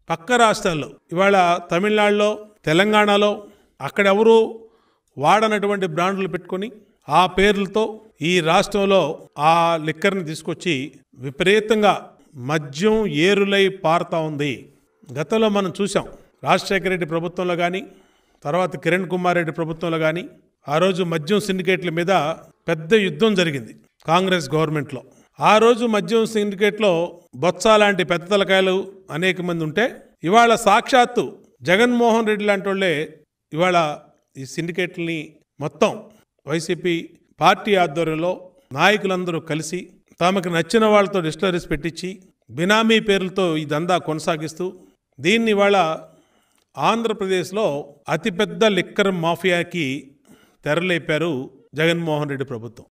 పక్క రాష్ట్రాల్లో ఇవాళ తమిళనాడులో తెలంగాణలో అక్కడెవరు వాడనటువంటి బ్రాండ్లు పెట్టుకొని ఆ పేర్లతో ఈ రాష్ట్రంలో ఆ లిక్కర్ని తీసుకొచ్చి విపరీతంగా మద్యం ఏరులై పారుతా ఉంది గతంలో మనం చూసాం రాజశేఖర రెడ్డి ప్రభుత్వంలో కానీ తర్వాత కిరణ్ కుమార్ రెడ్డి ప్రభుత్వంలో కానీ ఆ రోజు మద్యం సిండికేట్ల మీద పెద్ద యుద్ధం జరిగింది కాంగ్రెస్ గవర్నమెంట్లో ఆ రోజు మద్యం సిండికేట్లో బొత్స లాంటి పెద్ద తలకాయలు అనేక మంది ఉంటే ఇవాళ సాక్షాత్తు జగన్మోహన్ రెడ్డి లాంటి వాళ్ళే ఇవాళ ఈ సిండికేట్లని మొత్తం వైసీపీ పార్టీ ఆధ్వర్యంలో నాయకులందరూ కలిసి తమకు నచ్చిన వాళ్ళతో డిస్టరీస్ పెట్టించి బినామీ పేర్లతో ఈ దందా కొనసాగిస్తూ దీన్ని ఇవాళ ఆంధ్రప్రదేశ్లో అతిపెద్ద లిక్కర్ మాఫియాకి తెరలేపారు జగన్మోహన్ రెడ్డి ప్రభుత్వం